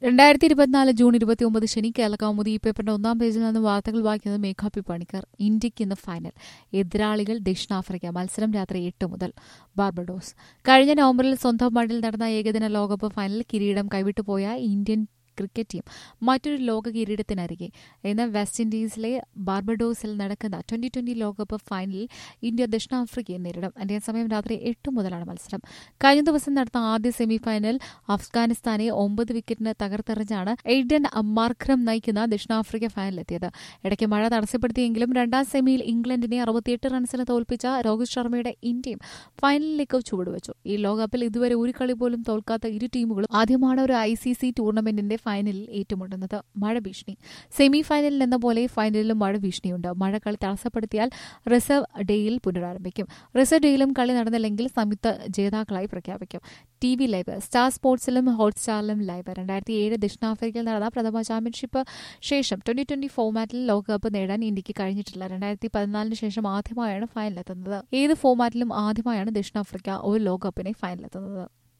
രണ്ടായിരത്തി ഇരുപത്തിനാല് ജൂൺ ഇരുപത്തി ഒമ്പത് ശനി കേരള കൗമുദി ഈ പേപ്പറിന്റെ ഒന്നാം പേജിൽ നിന്ന് വാർത്തകൾ വായിക്കുന്നത് മേഘാ പി പണിക്കർ ഇന്ത്യയ്ക്ക് ഇന്ന് ഫൈനൽ എതിരാളികൾ ദക്ഷിണാഫ്രിക്ക മത്സരം രാത്രി എട്ട് മുതൽ ബാർബഡോസ് കഴിഞ്ഞ നവംബറിൽ സ്വന്തം മണ്ണിൽ നടന്ന ഏകദിന ലോകകപ്പ് ഫൈനലിൽ കിരീടം കൈവിട്ടുപോയ ഇന്ത്യൻ ക്രിക്കറ്റ് ടീം മറ്റൊരു ലോക കിരീടത്തിനരികെ ഇന്ന് വെസ്റ്റ് ഇൻഡീസിലെ ബാർബഡോസിൽ നടക്കുന്ന ട്വന്റി ട്വന്റി ലോകകപ്പ് ഫൈനലിൽ ഇന്ത്യ ദക്ഷിണാഫ്രിക്കയെ നേരിടും ഇന്ത്യൻ സമയം രാത്രി എട്ട് മുതലാണ് മത്സരം കഴിഞ്ഞ ദിവസം നടന്ന ആദ്യ സെമി ഫൈനൽ അഫ്ഗാനിസ്ഥാനെ ഒമ്പത് വിക്കറ്റിന് തകർത്തെറിഞ്ഞാണ് എയ്ഡൻ മാർക്രം നയിക്കുന്ന ദക്ഷിണാഫ്രിക്ക ഫൈനലിലെത്തിയത് ഇടയ്ക്ക് മഴ തടസ്സപ്പെടുത്തിയെങ്കിലും രണ്ടാം സെമിയിൽ ഇംഗ്ലണ്ടിനെ അറുപത്തിയെട്ട് റൺസിന് തോൽപ്പിച്ച രോഹിത് ശർമ്മയുടെ ഇന്ത്യയും ഫൈനലിലേക്ക് ചുവടുവച്ചു ഈ ലോകകപ്പിൽ ഇതുവരെ ഒരു കളി പോലും തോൽക്കാത്ത ഇരു ടീമുകളും ആദ്യമാണ് ഒരു ഐ സി സി ടൂർണമെന്റിന്റെ ഫൈനലിൽ ഏറ്റുമുട്ടുന്നത് മഴ ഭീഷണി സെമി ഫൈനലിൽ എന്ന പോലെ ഫൈനലിലും മഴ ഭീഷണിയുണ്ട് മഴ കളി തടസ്സപ്പെടുത്തിയാൽ റിസർവ് ഡേയിൽ പുനരാരംഭിക്കും റിസർവ് ഡേയിലും കളി നടന്നില്ലെങ്കിൽ സംയുക്ത ജേതാക്കളായി പ്രഖ്യാപിക്കും ടി വി ലൈവ് സ്റ്റാർ സ്പോർട്സിലും ഹോട്ട്സ്റ്റാറിലും ലൈവ് രണ്ടായിരത്തി ഏഴ് ദക്ഷിണാഫ്രിക്കയിൽ നടന്ന പ്രഥമ ചാമ്പ്യൻഷിപ്പ് ശേഷം ട്വന്റി ട്വന്റി ഫോമാറ്റിൽ ലോകകപ്പ് നേടാൻ ഇന്ത്യക്ക് കഴിഞ്ഞിട്ടില്ല രണ്ടായിരത്തി പതിനാലിന് ശേഷം ആദ്യമായാണ് ഫൈനലെത്തുന്നത് ഏത് ഫോമാറ്റിലും ആദ്യമായാണ് ദക്ഷിണാഫ്രിക്ക ഒരു ലോകകപ്പിനെ ഫൈനലെത്തുന്നത്